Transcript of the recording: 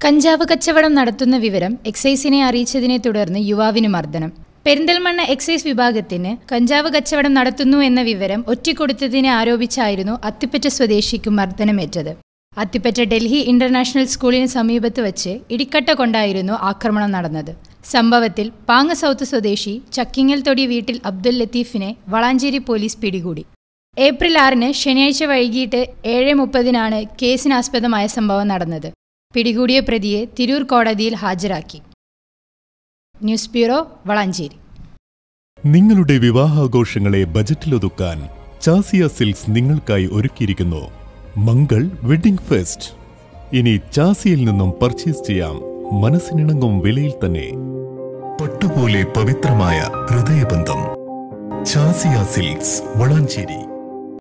കഞ്ചാവ് കച്ചവടം നടത്തുന്ന വിവരം എക്സൈസിനെ അറിയിച്ചതിനെ തുടർന്ന് യുവാവിന് മർദ്ദനം പെരിന്തൽമണ്ണ എക്സൈസ് വിഭാഗത്തിന് കഞ്ചാവ് കച്ചവടം നടത്തുന്നു എന്ന വിവരം ഒറ്റിക്കൊടുത്തതിനെ ആരോപിച്ചായിരുന്നു അത്തിപ്പറ്റ സ്വദേശിക്ക് മർദ്ദനമേറ്റത് അത്തിപ്പറ്റ ഡൽഹി ഇന്റർനാഷണൽ സ്കൂളിന് സമീപത്ത് വച്ച് ഇടിക്കട്ട കൊണ്ടായിരുന്നു ആക്രമണം നടന്നത് സംഭവത്തിൽ പാങ്ങ സൗത്ത് സ്വദേശി ചക്കിങ്ങൽ തൊടി വീട്ടിൽ അബ്ദുൽ ലത്തീഫിനെ വളാഞ്ചേരി പോലീസ് പിടികൂടി ഏപ്രിൽ ആറിന് ശനിയാഴ്ച വൈകിട്ട് ഏഴ് മുപ്പതിനാണ് കേസിനാസ്പദമായ സംഭവം നടന്നത് പിടികൂടിയ പ്രതിയെ തിരൂർ കോടതിയിൽ ഹാജരാക്കി ന്യൂസ് ബ്യൂറോ വളാഞ്ചേരി നിങ്ങളുടെ വിവാഹാഘോഷങ്ങളെ ബജറ്റിലൊതുക്കാൻ ചാസിയ സിൽക്സ് നിങ്ങൾക്കായി ഒരുക്കിയിരിക്കുന്നു മംഗൾ വെഡിംഗ് ഫെസ്റ്റ് ഇനി ചാസിയിൽ നിന്നും പർച്ചേസ് ചെയ്യാം മനസ്സിനിണങ്ങും വിലയിൽ തന്നെ പട്ടുപോലെ പവിത്രമായ ഹൃദയബന്ധം ചാസിയ സിൽക്സ് വളാഞ്ചേരി